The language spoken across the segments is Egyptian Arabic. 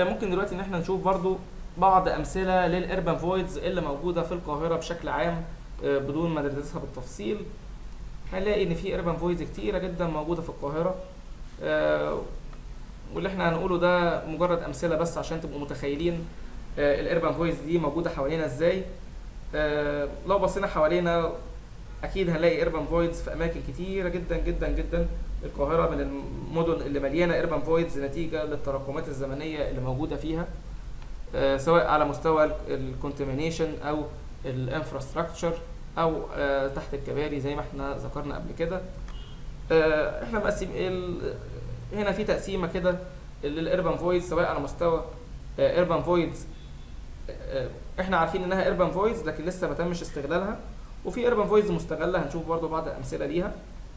ممكن دلوقتي ان احنا نشوف برضو بعض امثله للاربان فويدز اللي موجوده في القاهره بشكل عام آه، بدون ما ندرسها بالتفصيل هنلاقي ان في اربان فويدز كتيره جدا موجوده في القاهره آه، واللي احنا هنقوله ده مجرد امثله بس عشان تبقوا متخيلين آه، الاربان فويس دي موجوده حوالينا ازاي آه، لو بصينا حوالينا اكيد هنلاقي اربان فويدز في اماكن كتيره جدا جدا جدا القاهره من المدن اللي مليانه اربان فويدز نتيجه للتراكمات الزمنيه اللي موجوده فيها آه، سواء على مستوى الكونتامينيشن او الانفراستراكشر او آه، تحت الكباري زي ما احنا ذكرنا قبل كده آه، احنا مقسم ال... هنا في تقسيمه كده للاربان فويدز سواء على مستوى اربان فويدز احنا عارفين انها اربان فويدز لكن لسه ما تمش استغلالها وفي اربان فويدز مستغله هنشوف برضو بعض الامثله ليها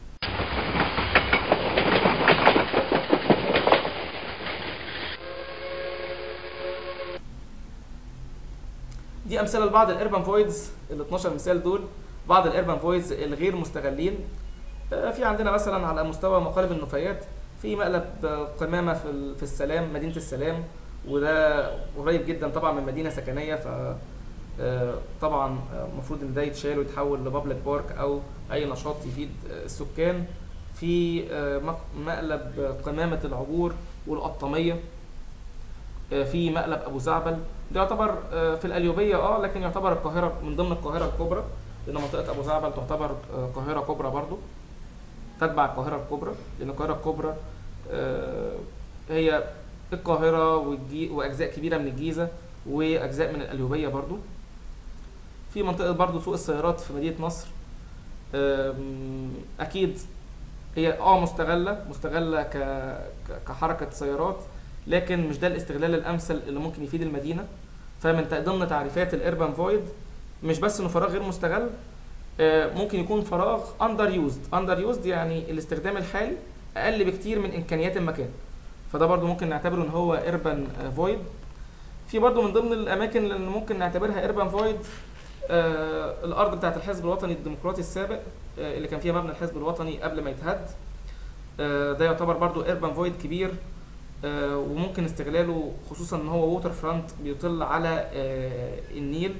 دي امثله لبعض الاربان فويدز ال 12 مثال دول بعض الاربان فويدز الغير مستغلين آه، في عندنا مثلا على مستوى مقالب النفايات في مقلب آه، قمامه في ال- في السلام مدينه السلام وده قريب جدا طبعا من مدينه سكنيه ف آه، طبعا آه، المفروض ان ده يتشال ويتحول لبابليك بارك او اي نشاط يفيد آه، السكان في آه، مق- مقلب آه، قمامه العبور والقطاميه آه، في مقلب ابو زعبل ده يعتبر آه، في القليوبيه اه لكن يعتبر القاهره من ضمن القاهره الكبرى لان منطقه ابو زعبل تعتبر آه، قاهره كبرى برضو تتبع القاهره الكبرى لان القاهره الكبرى آه، هي القاهره والجي واجزاء كبيره من الجيزه واجزاء من القليوبيه برضو في منطقه برضو سوق السيارات في مدينه نصر آم، اكيد هي اه مستغله مستغله ك... ك- كحركه سيارات لكن مش ده الاستغلال الامثل اللي ممكن يفيد المدينه فمن ت- ضمن تعريفات الاربان فويد مش بس انه فراغ غير مستغل آه، ممكن يكون فراغ اندر يوزد اندر يوزد يعني الاستخدام الحالي اقل بكتير من امكانيات المكان فده برضو ممكن نعتبره ان هو اربان فويد في برضو من ضمن الاماكن اللي ممكن نعتبرها اربان فويد آه الارض بتاعت الحزب الوطني الديمقراطي السابق آه اللي كان فيها مبنى الحزب الوطني قبل ما يتهد آه ده يعتبر برضو اربان فويد كبير آه وممكن استغلاله خصوصا ان هو ووتر فرونت بيطل على آه النيل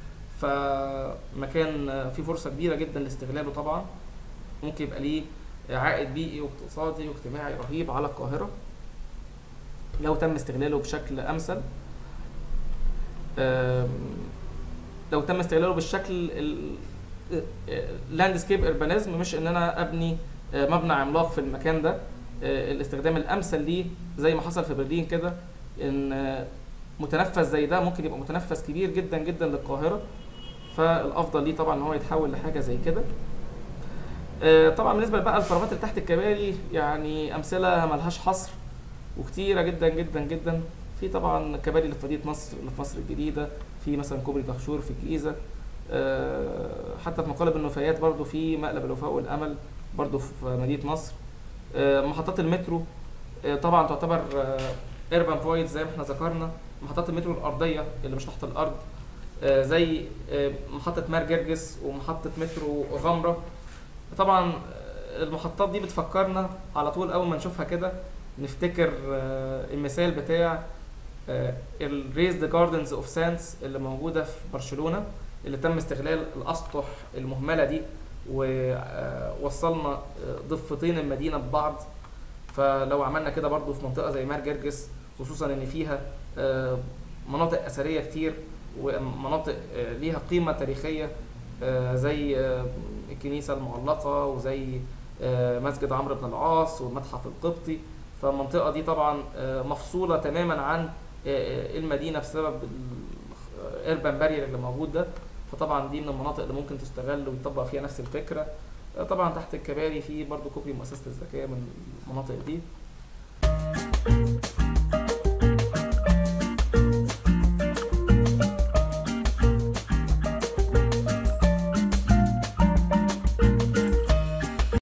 فمكان آه، فيه فرصه كبيره جدا لاستغلاله طبعا ممكن يبقى ليه عائد بيئي واقتصادي واجتماعي رهيب على القاهره لو تم استغلاله بشكل امثل آم، لو تم استغلاله بالشكل اللاندسكيب urbanism مش ان انا ابني آه، مبنى عملاق في المكان ده آه، الاستخدام الامثل ليه زي ما حصل في برلين كده ان آه، متنفس زي ده ممكن يبقى متنفس كبير جدا جدا للقاهره فالافضل ليه طبعا ان هو يتحول لحاجه زي كده آه، طبعا بالنسبه بقى للفراغات اللي تحت الكباري يعني امثله ملهاش حصر وكتيره جدا جدا جدا في طبعا كباري اللي في مدينه نصر اللي في مصر الجديده في مثلا كوبري دهشور في الجيزه آه، حتى في مقالب النفايات برضو في مقلب الوفاء والامل برضو في مدينه نصر آه، محطات المترو آه، طبعا تعتبر ايربان فويد زي ما احنا ذكرنا محطات المترو الارضيه اللي مش تحت الارض آه، زي آه، محطه مار جرجس ومحطه مترو غمره طبعا آه، المحطات دي بتفكرنا على طول اول ما نشوفها كده نفتكر آه، المثال بتاع الريزد جاردنز اوف سانس اللي موجوده في برشلونه اللي تم استغلال الاسطح المهمله دي ووصلنا ضفتين المدينه ببعض فلو عملنا كده برضو في منطقه زي مار جرجس خصوصا ان فيها آه، مناطق اثريه كتير ومناطق آه، ليها قيمه تاريخيه آه، زي آه، الكنيسه المعلقه وزي آه، مسجد عمرو بن العاص والمتحف القبطي فالمنطقه دي طبعا آه، مفصوله تماما عن آه، آه، المدينه بسبب الاربان بارير اللي موجود ده فطبعا دي من المناطق اللي ممكن تستغل ويطبق فيها نفس الفكره آه، طبعا تحت الكباري في برضو كوبري مؤسسه الزكاه من المناطق دي